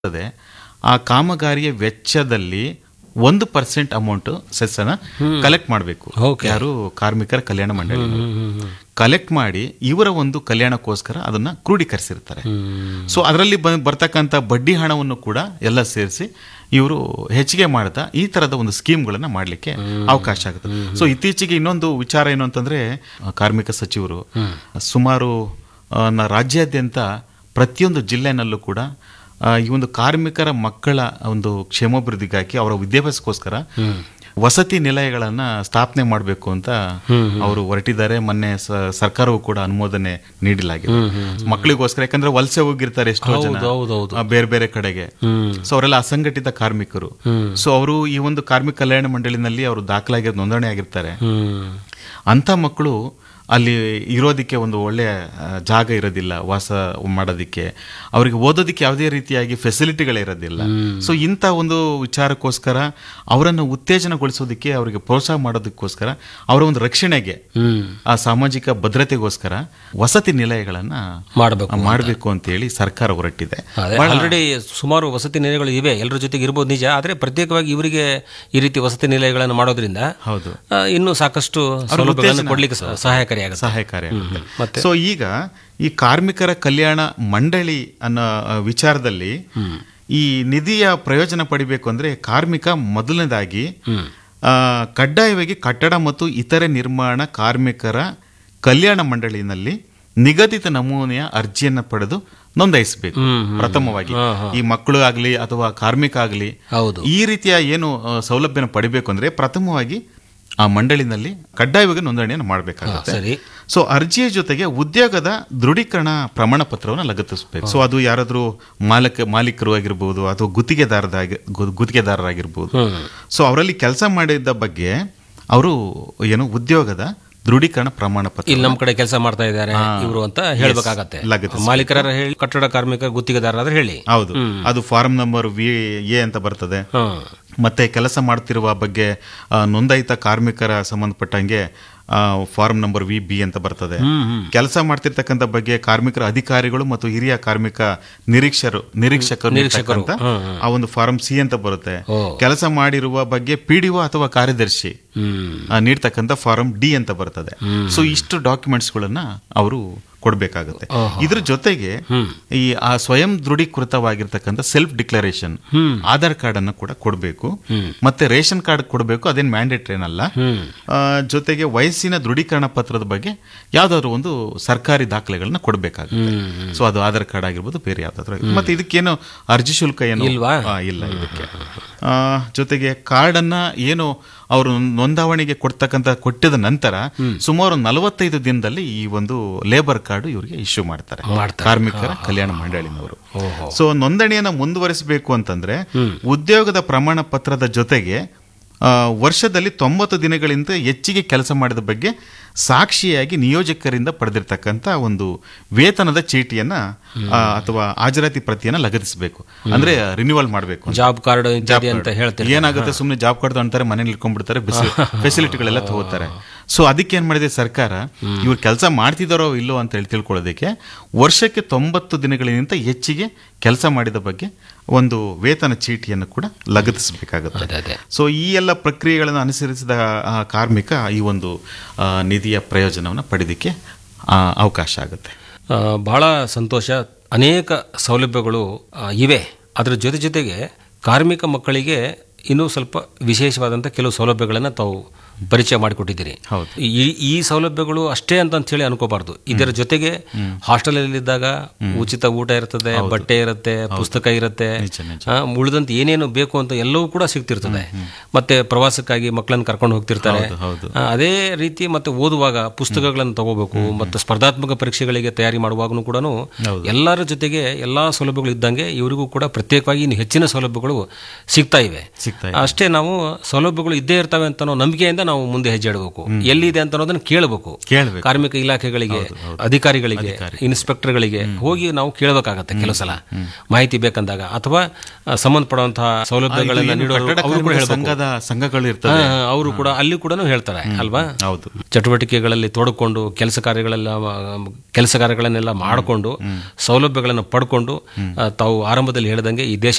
ಇರ್ತದೆ ಆ ಕಾಮಗಾರಿಯ ವೆಚ್ಚದಲ್ಲಿ ಒಂದು ಪರ್ಸೆಂಟ್ ಅಮೌಂಟ್ ಸೆಸ್ಸನ್ನ ಕಲೆಕ್ಟ್ ಮಾಡಬೇಕು Okay. ಯಾರು ಕಾರ್ಮಿಕರ ಕಲ್ಯಾಣ ಮಂಡಳಿ ಕಲೆಕ್ಟ್ ಮಾಡಿ ಇವರ ಒಂದು ಕಲ್ಯಾಣಕ್ಕೋಸ್ಕರ ಅದನ್ನ ಕ್ರೋಢೀಕರಿಸಿರ್ತಾರೆ ಸೊ ಅದರಲ್ಲಿ ಬ- ಬರ್ತಕ್ಕಂಥ ಬಡ್ಡಿ ಹಣವನ್ನು ಕೂಡ ಎಲ್ಲ ಸೇರಿಸಿ ಇವರು ಹೆಚ್ಚಿಗೆ ಮಾಡ್ತಾ ಈ ತರದ ಒಂದು ಸ್ಕೀಮ್ಗಳನ್ನ ಮಾಡಲಿಕ್ಕೆ ಅವಕಾಶ ಆಗುತ್ತೆ ಸೊ ಇತ್ತೀಚೆಗೆ ಇನ್ನೊಂದು ವಿಚಾರ ಏನು ಅಂತಂದ್ರೆ ಆ, ಕಾರ್ಮಿಕ ಸಚಿವರು ಸುಮಾರು ಆ, ನ- ರಾಜ್ಯಾದ್ಯಂತ ಪ್ರತಿಯೊಂದು ಜಿಲ್ಲೆನಲ್ಲೂ ಕೂಡ ಆ, ಈ ಒಂದು ಕಾರ್ಮಿಕರ ಮಕ್ಕಳ ಒಂದು ಕ್ಷೇಮಾಭಿವೃದ್ಧಿಗಾಗಿ ಅವರ ವಿದ್ಯಾಭ್ಯಾಸಕ್ಕೋಸ್ಕರ ವಸತಿ ನಿಲಯಗಳನ್ನ ಸ್ಥಾಪನೆ ಮಾಡಬೇಕು ಅಂತ ಅವರು ಹೊರಟಿದ್ದಾರೆ ಮೊನ್ನೆ ಸ- ಸರ್ಕಾರವು ಕೂಡ ಅನುಮೋದನೆ ನೀಡಲಾಗಿದೆ ಮಕ್ಕಳಿಗೋಸ್ಕರ ಯಾಕಂದ್ರೆ ವಲಸೆ ಹೋಗಿರ್ತಾರೆ ಎಷ್ಟೋ ಜನ ಹೌದು, ಹೌದು. ಆ, ಬೇರೆ ಬೇರೆ ಕಡೆಗೆ ಸೊ ಅವರೆಲ್ಲ ಅಸಂಘಟಿತ ಕಾರ್ಮಿಕರು ಸೊ ಅವರು ಈ ಒಂದು ಕಾರ್ಮಿಕ ಕಲ್ಯಾಣ ಮಂಡಳಿನಲ್ಲಿ ಅವರು ದಾಖಲಾಗಿ ನೋಂದಣಿ ಆಗಿರ್ತಾರೆ ಅಂತ ಮಕ್ಕಳು ಅಲ್ಲಿ ಇರೋದಕ್ಕೆ ಒಂದು ಒಳ್ಳೆಯ ಆ, ಜಾಗ ಇರೋದಿಲ್ಲ ವಾಸ ಮಾಡೋದಕ್ಕೆ ಅವರಿಗೆ ಓದೋದಕ್ಕೆ ಯಾವುದೇ ರೀತಿಯಾಗಿ ಫೆಸಿಲಿಟಿಗಳಿರೋದಿಲ್ಲ ಸೊ ಇಂಥ ಒಂದು ವಿಚಾರಕ್ಕೋಸ್ಕರ ಅವರನ್ನು ಉತ್ತೇಜನಗೊಳಿಸೋದಕ್ಕೆ ಅವರಿಗೆ ಪ್ರೋತ್ಸಾಹ ಮಾಡೋದಕ್ಕೋಸ್ಕರ ಅವರ ಒಂದು ರಕ್ಷಣೆಗೆ ಆ ಸಾಮಾಜಿಕ ಭದ್ರತೆಗೋಸ್ಕರ ವಸತಿ ನಿಲಯಗಳನ್ನ ಮಾಡಬೇಕು ಮಾಡಬೇಕು ಅಂತ ಹೇಳಿ ಸರ್ಕಾರ ಹೊರಟಿದೆ ಆಲ್ರೆಡಿ ಸುಮಾರು ವಸತಿ ನಿಲಯಗಳು ಇವೆ ಎಲ್ಲರ ಜೊತೆಗೆ ಇರ್ಬೋದು ನಿಜ ಆದ್ರೆ ಪ್ರತ್ಯೇಕವಾಗಿ ಇವರಿಗೆ ಈ ರೀತಿ ವಸತಿ ನಿಲಯಗಳನ್ನು ಮಾಡೋದ್ರಿಂದ ಹೌದು ಆ, ಇನ್ನೂ ಸಾಕಷ್ಟು ಸೌಲಭ್ಯಗಳನ್ನು ಕೊಡ್ಲಿಕ್ಕೆ ಸಹ- ಸಹಾಯಕಾರಿಯಾಗುತ್ತೆ ಸಹಾಯಕಾರಿ ಆಗುತ್ತೆ ಸೊ ಈಗ ಈ ಕಾರ್ಮಿಕರ ಕಲ್ಯಾಣ ಮಂಡಳಿ ಅನ್ನೋ ಆ, ವಿಚಾರದಲ್ಲಿ ಈ ನಿಧಿಯ ಪ್ರಯೋಜನ ಪಡಿಬೇಕು ಅಂದ್ರೆ ಕಾರ್ಮಿಕ ಮೊದಲನೇದಾಗಿ ಆ, ಕಡ್ಡಾಯವಾಗಿ ಕಟ್ಟಡ ಮತ್ತು ಇತರೆ ನಿರ್ಮಾಣ ಕಾರ್ಮಿಕರ ಕಲ್ಯಾಣ ಮಂಡಳಿನಲ್ಲಿ ನಿಗದಿತ ನಮೂನೆಯ ಅರ್ಜಿಯನ್ನ ಪಡೆದು ನೋಂದಾಯಿಸಬೇಕು ಪ್ರಥಮವಾಗಿ ಈ ಮಕ್ಕಳು ಆಗ್ಲಿ ಅಥವಾ ಕಾರ್ಮಿಕ ಆಗ್ಲಿ ಹೌದು ಈ ರೀತಿಯ ಏನು ಆ, ಸೌಲಭ್ಯನ ಪಡಿಬೇಕು ಅಂದ್ರೆ ಪ್ರಥಮವಾಗಿ ಆ ಮಂಡಳಿನಲ್ಲಿ ಕಡ್ಡಾಯವಾಗಿ ನೋಂದಣಿಯನ್ನು ಮಾಡಬೇಕಾಗುತ್ತೆ ಸರಿ ಸೊ ಅರ್ಜಿಯ ಜೊತೆಗೆ ಉದ್ಯೋಗದ ದೃಢೀಕರಣ ಪ್ರಮಾಣ ಪತ್ರವನ್ನು ಲಗತ್ತಿಸಬೇಕು ಸೊ ಅದು ಯಾರಾದ್ರೂ ಮಾಲಕ ಮಾಲೀಕರು ಆಗಿರ್ಬೋದು ಅಥವಾ ಗುತ್ತಿಗೆದಾರದ ಗುತ್ತಿಗೆದಾರರಾಗಿರ್ಬೋದು ಸೊ ಅವರಲ್ಲಿ ಕೆಲಸ ಮಾಡಿದ ಬಗ್ಗೆ ಅವರು ಏನು ಉದ್ಯೋಗದ ದೃಢೀಕರಣ ಪ್ರಮಾಣ ಪತ್ರ ಇಲ್ಲಿ ನಮ್ಮ ಕಡೆ ಕೆಲಸ ಮಾಡ್ತಾ ಇದ್ದಾರೆ ಇವರು ಅಂತ ಹೇಳ್ಬೇಕಾಗತ್ತೆ ಲಗತ್ತಿಸ್ಬೇಕು. ಮಾಲೀಕರ ಹೇಳಿ ಕಟ್ಟಡ ಕಾರ್ಮಿಕ ಗುತ್ತಿಗೆದಾರರಾದ್ರೆ ಹೇಳಿ ಹೌದು ಅದು ಫಾರ್ಮ್ ನಂಬರ್ ವಿ ಎ ಅಂತ ಬರ್ತದೆ ಹ್ಮ್ ಮತ್ತೆ ಕೆಲಸ ಮಾಡ್ತಿರುವ ಬಗ್ಗೆ ಆ, ನೋಂದಾಯಿತ ಕಾರ್ಮಿಕರ ಸಂಬಂಧಪಟ್ಟಂಗೆ ಫಾರ್ಮ್ ನಂಬರ್ ವಿ ಬಿ ಅಂತ ಬರ್ತದೆ ಕೆಲಸ ಮಾಡ್ತಿರ್ತಕ್ಕಂಥ ಬಗ್ಗೆ ಕಾರ್ಮಿಕರ ಅಧಿಕಾರಿಗಳು ಮತ್ತು ಹಿರಿಯ ಕಾರ್ಮಿಕ ನಿರೀಕ್ಷರು ನಿರೀಕ್ಷಕರು ನೀಡ್ತಕ್ಕಂಥ ಆ ಒಂದು ಫಾರ್ಮ್ ಸಿ ಅಂತ ಬರುತ್ತೆ ಓ. ಕೆಲಸ ಮಾಡಿರುವ ಬಗ್ಗೆ ಪಿಡಿಒ ಅಥವಾ ಕಾರ್ಯದರ್ಶಿ ಹ್ಮ್ ಆ, ನೀಡ್ತಕ್ಕಂಥ ಫಾರಂ ಡಿ ಅಂತ ಬರ್ತದೆ ಸೊ ಇಷ್ಟು ಡಾಕ್ಯುಮೆಂಟ್ಸ್ ಗಳನ್ನ ಅವರು ಕೊಡ್ಬೇಕಾಗುತ್ತೆ ಇದ್ರ ಜೊತೆಗೆ ಈ ಆ ಸ್ವಯಂ ದೃಢೀಕೃತವಾಗಿರ್ತಕ್ಕಂಥ ಸೆಲ್ಫ್ ಡಿಕ್ಲರೇಷನ್ ಆಧಾರ್ ಕಾರ್ಡ್ ಅನ್ನು ಕೂಡ ಕೊಡಬೇಕು ಮತ್ತೆ ರೇಷನ್ ಕಾರ್ಡ್ ಕೊಡಬೇಕು ಅದೇನ್ ಮ್ಯಾಂಡೇಟರಿ ಏನಲ್ಲ ಆ, ಜೊತೆಗೆ ವಯಸ್ಸಿನ ದೃಢೀಕರಣ ಪತ್ರದ ಬಗ್ಗೆ ಯಾವ್ದಾದ್ರು ಒಂದು ಸರ್ಕಾರಿ ದಾಖಲೆಗಳನ್ನ ಕೊಡಬೇಕಾಗುತ್ತೆ ಸೊ ಅದು ಆಧಾರ್ ಕಾರ್ಡ್ ಆಗಿರ್ಬೋದು ಬೇರೆ ಯಾವ್ದಾದ್ರು ಆಗಿರ್ಬೋದು. ಮತ್ತೆ ಇದಕ್ಕೇನು ಅರ್ಜಿ ಶುಲ್ಕ ಏನು ಇಲ್ವಾ? ಆ, ಇಲ್ಲ ಇದಕ್ಕೆ ಆ, ಜೊತೆಗೆ ಕಾರ್ಡ್ ಅನ್ನ ಏನು ಅವರು ನೋಂದಾವಣಿಗೆ ಕೊಡ್ತಕ್ಕಂತ ಕೊಟ್ಟಿದ ನಂತರ ಸುಮಾರು ನಲವತ್ತೈದು ದಿನದಲ್ಲಿ ಈ ಒಂದು ಲೇಬರ್ ಕಾರ್ಡ್ ಇವರಿಗೆ ಇಶ್ಯೂ ಮಾಡ್ತಾರೆ ಮಾಡ್ತಾರೆ. ಕಾರ್ಮಿಕರ ಕಲ್ಯಾಣ ಮಂಡಳಿನವರು ಸೊ ನೋಂದಣಿಯನ್ನ ಮುಂದುವರಿಸಬೇಕು ಅಂತಂದ್ರೆ ಉದ್ಯೋಗದ ಪ್ರಮಾಣ ಪತ್ರದ ಜೊತೆಗೆ ಆ, ವರ್ಷದಲ್ಲಿ ತೊಂಬತ್ತು ದಿನಗಳಿಂದ ಹೆಚ್ಚಿಗೆ ಕೆಲಸ ಮಾಡಿದ ಬಗ್ಗೆ ಸಾಕ್ಷಿಯಾಗಿ ನಿಯೋಜಕರಿಂದ ಪಡೆದಿರ್ತಕ್ಕಂಥ ಒಂದು ವೇತನದ ಚೀಟಿಯನ್ನ ಆ, ಅಥವಾ ಹಾಜರಾತಿ ಪ್ರತಿಯನ್ನ ಲಗತ್ತಿಸಬೇಕು ಅಂದ್ರೆ ರಿನ್ಯೂವಲ್ ಮಾಡಬೇಕು ಜಾಬ್ ಕಾರ್ಡ್ ಇತ್ಯಾದಿ ಅಂತ ಹೇಳ್ತೀರಿ ಏನಾಗುತ್ತೆ ಸುಮ್ಮನೆ ಜಾಬ್ ಕಾರ್ಡ್ ಅಂತಾರೆ ಮನೇಲಿ ಇಟ್ಕೊಂಡ್ಬಿಡ್ತಾರೆ ಫೆಸಿಲಿಟಿಗಳೆಲ್ಲ ತಗೋತಾರೆ ಸೊ ಅದಕ್ಕೆ ಏನ್ ಮಾಡಿದೆ ಸರ್ಕಾರ ಇವ್ರು ಕೆಲಸ ಮಾಡ್ತಿದಾರೋ ಇಲ್ಲೋ ಅಂತ ಹೇಳಿ ತಿಳ್ಕೊಳ್ಳೋದಕ್ಕೆ ವರ್ಷಕ್ಕೆ ತೊಂಬತ್ತು ದಿನಗಳಿಗಿಂತ ಹೆಚ್ಚಿಗೆ ಕೆಲಸ ಮಾಡಿದ ಬಗ್ಗೆ ಒಂದು ವೇತನ ಚೀಟಿಯನ್ನು ಕೂಡ ಲಗತ್ತಿಸಬೇಕಾಗುತ್ತೆ ಅದೇ ಅದೇ ಸೊ ಈ ಎಲ್ಲ ಪ್ರಕ್ರಿಯೆಗಳನ್ನು ಅನುಸರಿಸಿದ ಆ, ಕಾರ್ಮಿಕ ಈ ಒಂದು ಆ, ನಿಧಿಯ ಪ್ರಯೋಜನವನ್ನು ಪಡೆದಕ್ಕೆ ಆ, ಅವಕಾಶ ಆಗುತ್ತೆ ಆ, ಬಹಳ ಸಂತೋಷ ಅನೇಕ ಸೌಲಭ್ಯಗಳು ಆ, ಇವೆ ಅದರ ಜೊತೆ ಜೊತೆಗೆ ಕಾರ್ಮಿಕ ಮಕ್ಕಳಿಗೆ ಇನ್ನೂ ಸ್ವಲ್ಪ ವಿಶೇಷವಾದಂಥ ಕೆಲವು ಸೌಲಭ್ಯಗಳನ್ನು ತಾವು ಪರಿಚಯ ಮಾಡಿಕೊಟ್ಟಿದ್ದೀರಿ ಹೌದು. ಈ ಈ ಸೌಲಭ್ಯಗಳು ಅಷ್ಟೇ ಅಂತ ಹೇಳಿ ಅನ್ಕೋಬಾರ್ದು ಇದರ ಜೊತೆಗೆ ಹಾಸ್ಟೆಲಲ್ಲಿದ್ದಾಗ ಉಚಿತ ಊಟ ಇರ್ತದೆ ಬಟ್ಟೆ ಇರುತ್ತೆ ಪುಸ್ತಕ ಇರುತ್ತೆ ನಿಜ, ನಿಜ. ಆ, ಉಳಿದಂತೆ ಏನೇನು ಬೇಕು ಅಂತ ಎಲ್ಲವೂ ಕೂಡ ಸಿಗ್ತಿರ್ತದೆ ಮತ್ತೆ ಪ್ರವಾಸಕ್ಕಾಗಿ ಮಕ್ಕಳನ್ನ ಕರ್ಕೊಂಡು ಹೋಗ್ತಿರ್ತಾರೆ ಹೌದು, ಹೌದು. ಆ, ಅದೇ ರೀತಿ ಮತ್ತೆ ಓದುವಾಗ ಪುಸ್ತಕಗಳನ್ನು ತಗೋಬೇಕು ಮತ್ತು ಸ್ಪರ್ಧಾತ್ಮಕ ಪರೀಕ್ಷೆಗಳಿಗೆ ತಯಾರಿ ಮಾಡುವಾಗಲೂ ಕೂಡ ಎಲ್ಲರ ಜೊತೆಗೆ ಎಲ್ಲಾ ಸೌಲಭ್ಯಗಳು ಇದ್ದಂಗೆ ಇವರಿಗೂ ಕೂಡ ಪ್ರತ್ಯೇಕವಾಗಿ ಇನ್ನು ಹೆಚ್ಚಿನ ಸೌಲಭ್ಯಗಳು ಸಿಗ್ತಾ ಇವೆ ಸಿಗ್ತಾ ಅಷ್ಟೇ ನಾವು ಸೌಲಭ್ಯಗಳು ಇದ್ದೇ ಇರ್ತವೆ ಅಂತ ಅನ್ನೋ ನಂಬಿಕೆಯಿಂದ ನಾವು ಮುಂದೆ ಹೆಜ್ಜೆ ಇಡಬೇಕು ಎಲ್ಲಿದೆ ಅಂತ ಅನ್ನೋದನ್ನ ಕೇಳಬೇಕು ಕೇಳ್ಬೇಕು ಕಾರ್ಮಿಕ ಇಲಾಖೆಗಳಿಗೆ ಅಧಿಕಾರಿಗಳಿಗೆ ಇನ್ಸ್ಪೆಕ್ಟರ್ಗಳಿಗೆ ಹೋಗಿ ನಾವು ಕೇಳಬೇಕಾಗತ್ತೆ ಕೆಲವು ಸಲ ಮಾಹಿತಿ ಬೇಕಂದಾಗ ಅಥವಾ ಆ, ಸಂಬಂಧಪಡುವಂತಹ ಸೌಲಭ್ಯಗಳನ್ನ ನೀಡೋರು ಕಟ್ಟಡ ಅವರು ಕೂಡ ಕಾರ್ಮಿಕ ಹೇಳ್ಬೇಕು ಸಂಘದ ಸಂಘಗಳು ಇರ್ತವೆ ಅವರು ಕೂಡ ಅಲ್ಲಿ ಕೂಡ ಹೇಳ್ತಾರೆ ಅಲ್ವಾ ಹೌದು ಚಟುವಟಿಕೆಗಳಲ್ಲಿ ತೊಡಕೊಂಡು ಕೆಲಸ ಕಾರ್ಯಗಳೆಲ್ಲ ಕೆಲಸ ಕಾರ್ಯಗಳನ್ನೆಲ್ಲ ಮಾಡಿಕೊಂಡು ಸೌಲಭ್ಯಗಳನ್ನು ಪಡ್ಕೊಂಡು ಆ, ತಾವು ಆರಂಭದಲ್ಲಿ ಹೇಳಿದಂಗೆ ಈ ದೇಶ